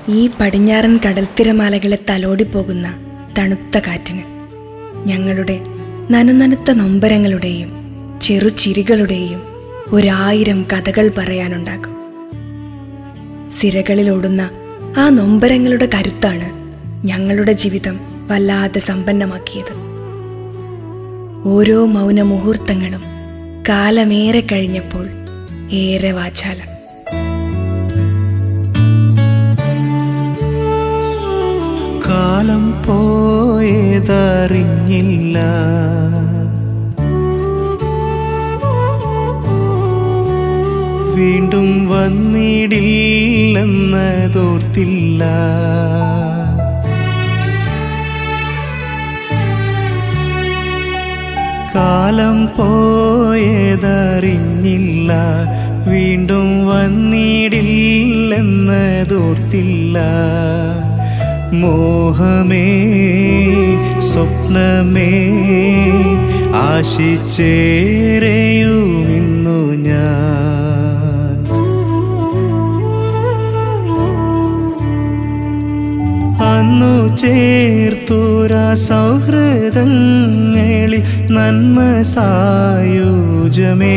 ഈ പടിഞ്ഞാറൻ കടൽത്തിരമാലകളെ തലോടിപ്പോകുന്ന തണുത്ത കാറ്റിന് ഞങ്ങളുടെ നനുനനുത്ത നൊമ്പരങ്ങളുടെയും ചെറുചിരികളുടെയും ഒരായിരം കഥകൾ പറയാനുണ്ടാകും സിരകളിലോടുന്ന ആ നൊമ്പരങ്ങളുടെ കരുത്താണ് ഞങ്ങളുടെ ജീവിതം വല്ലാതെ സമ്പന്നമാക്കിയത് ഓരോ മൗന മുഹൂർത്തങ്ങളും കാലമേറെ കഴിഞ്ഞപ്പോൾ ഏറെ വാചാലം കാലം പോയതറിഞ്ഞില്ല വീണ്ടും വന്നിടില്ലെന്നതോർത്തില്ല കാലം പോയതറിഞ്ഞില്ല വീണ്ടും വന്നിടില്ലെന്നതോർത്തില്ല മോഹമേ സ്വപ്നമേ ആശിച്ചേരെയുമിന്നു ഞാൻ അന്നു ചേർത്തുര സൗഹൃദങ്ങളിൽ നന്മ സായുജമേ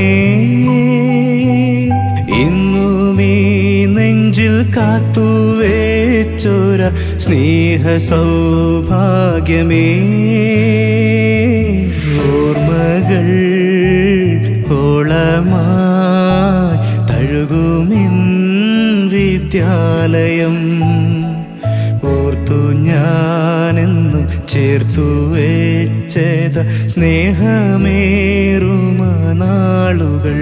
ഇന്നുമീ നെഞ്ചിൽ കാത്തുവേച്ചൊര സ്നേഹ സൗഭാഗ്യമേ ഓർമ്മകൾ കോളമായി തഴുകുമിൻ വിദ്യാലയം ഓർത്തു ഞാനെന്നും ചേർത്തു വെച്ചത സ്നേഹമേറുമ നാളുകൾ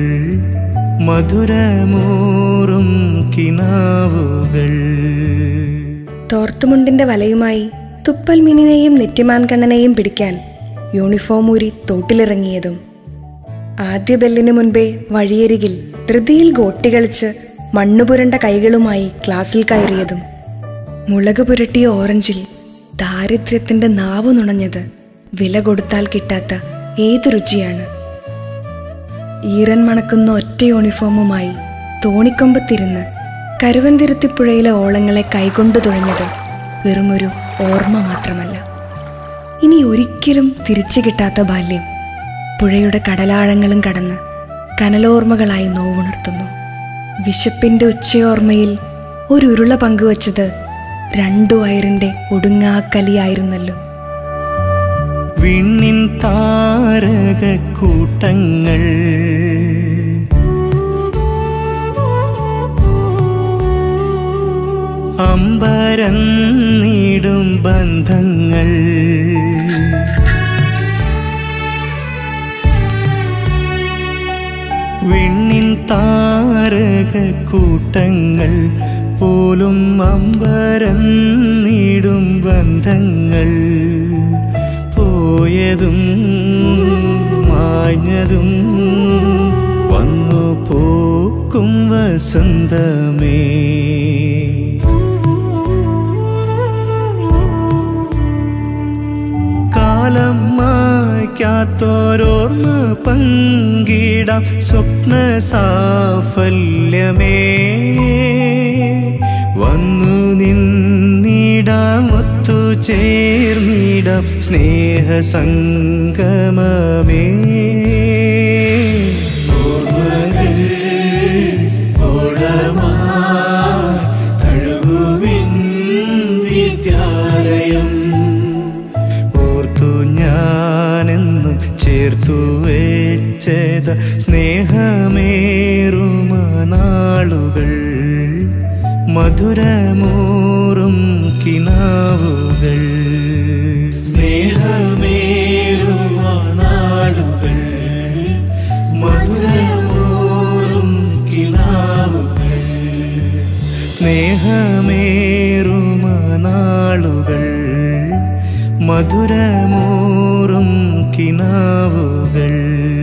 മധുരമൂറും കിനാവുകൾ തോർത്തുമുണ്ടിന്റെ വലയുമായി തുപ്പൽ മീനിനെയും നെറ്റിമാൻ കണ്ണനെയും പിടിക്കാൻ യൂണിഫോം ഊരി തോട്ടിലിറങ്ങിയതും ആദ്യ ബെല്ലിന് മുൻപേ വഴിയരികിൽ ധൃതിയിൽ ഗോട്ടി കളിച്ച് മണ്ണുപുരണ്ട കൈകളുമായി ക്ലാസ്സിൽ കയറിയതും മുളക് പുരട്ടിയ ഓറഞ്ചിൽ ദാരിദ്ര്യത്തിന്റെ നാവ് നുണഞ്ഞത് വില കൊടുത്താൽ കിട്ടാത്ത ഏതു രുചിയാണ് ഈറൻ മണക്കുന്ന ഒറ്റ യൂണിഫോമുമായി തോണിക്കൊമ്പത്തിരുന്ന് കരുവന്തിരുത്തിപ്പുഴയിലെ ഓളങ്ങളെ കൈകൊണ്ടു തുഴഞ്ഞത് വെറുമൊരു ഓർമ്മ മാത്രമല്ല ഇനി ഒരിക്കലും തിരിച്ചു കിട്ടാത്ത ബാല്യം പുഴയുടെ കടലാഴങ്ങളും കടന്ന് കനലോർമ്മകളായി നോവുണർത്തുന്നു വിശപ്പിന്റെ ഉച്ചയോർമ്മയിൽ ഒരു ഉരുള പങ്കുവച്ചത് രണ്ടു വയറിന്റെ ഒടുങ്ങാക്കലിയായിരുന്നല്ലോ വിണ്ണിൻ താരകക്കൂട്ടങ്ങൾ അമ്പരന്നിടും ബന്ധങ്ങൾ വിണ്ണിൻ താരകക്കൂട്ടങ്ങൾ പോലും അമ്പരന്നിടും ബന്ധങ്ങൾ പോയതും മാഞ്ഞതും വന്നു പോക്കും വസന്തമേ കാലം മായ്ക്കാത്തോരോർമ്മ പങ്കിടാം സ്വപ്ന സാഫല്യമേ വന്നു നിന്നിടാം ഒത്തു ചേർന്നിടാം സ്നേഹ സംഗമമേ ഓർമ്മകൾ ഓളമായി തഴുകുവിൻ വിദ്യാലയം ഓർത്തു ഞാനെന്നും ചേർത്തു വെച്ചത സ്നേഹമേറുമ നാളുകൾ മധുരമൂറും കിനാവുകൾ സ്നേഹമേറുമ നാളുകൾ മധുരമൂറും കിനാവുകൾ സ്നേഹമേറുമ നാളുകൾ മധുരമൂറും കിനാവുകൾ